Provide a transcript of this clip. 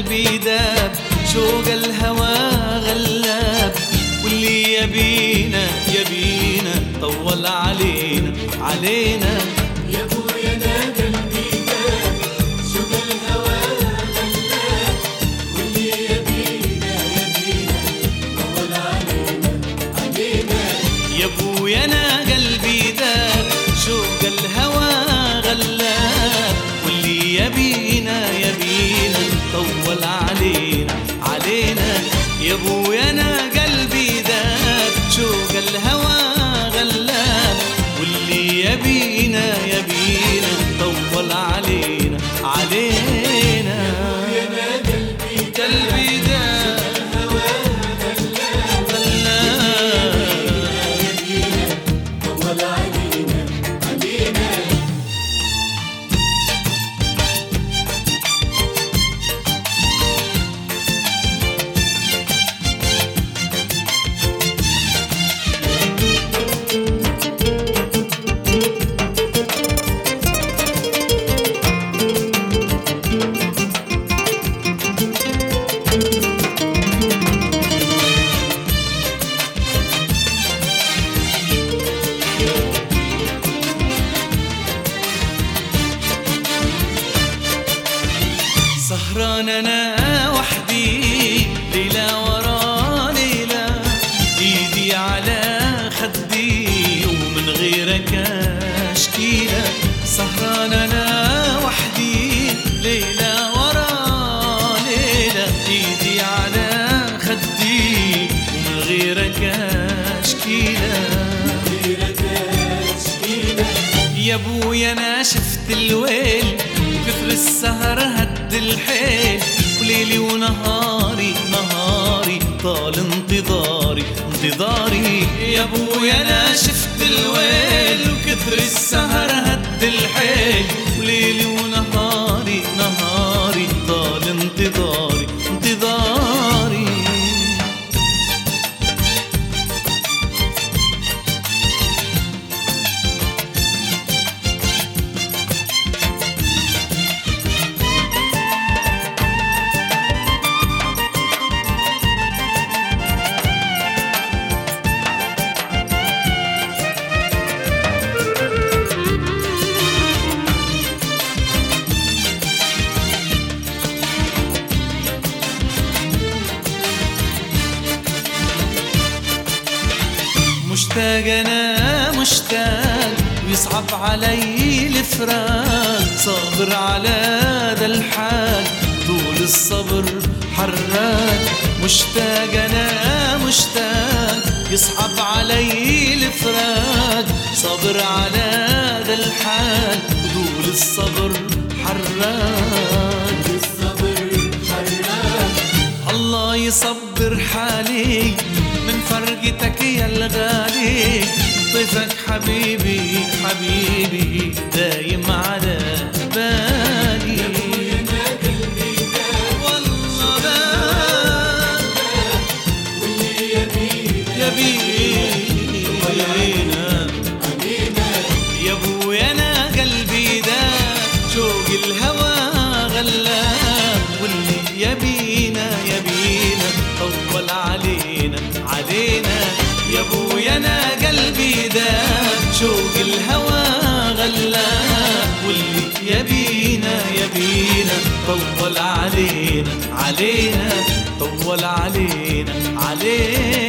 قلبي داب شوق الهوى غلاب واللي يبينا يبينا طول علينا علينا يا ابويا انا قلبي داب شوق الهوى غلاب واللي يبينا يبينا طول علينا علينا يا ابويا انا قلبي داب شوق الهوى غلاب واللي يبينا يبينا طول علينا علينا يا ابويا انا قلبي داب شوق الهوى غلاب واللي يبينا يبينا طول علينا علينا يا انا قلبي قلبي داب غلاب يبينا طول علينا علينا سهران انا وحدي ليلة ورا ليلة ايدي على خدي ومن غيرك اشكيلة سهران انا وحدي ليلة ورا ليلة ايدي على خدي ومن غيرك اشكيلة غيرك تشكيلة يا ابويا انا شفت الويل وكثر السهر هد الحيل وليلي ونهاري نهاري طال انتظاري انتظاري يا ابويا انا شفت الويل وكثر السهر هد الحيل وليلي ونهاري نهاري طال انتظاري انتظاري مشتاق انا مشتاق ويصعب علي الفراق صابر على ذا الحال طول الصبر حراك مشتاق انا مشتاق يصعب علي الفراق صابر على ذا الحال طول الصبر حراك الصبر حرام الله يصبر حالي من فرقتك يا الغالي طيفك حبيبي حبيبي دايم على بالي انا قلبي داب والله بال واللي يبينا يبينا علينا يا ابويا انا قلبي داب شوق الهوى غلاب واللي يبينا يبينا طول علينا علينا يا ابويا انا قلبي داب شوق الهوى غلاب واللي يبينا يبينا طول علينا علينا طول علينا علينا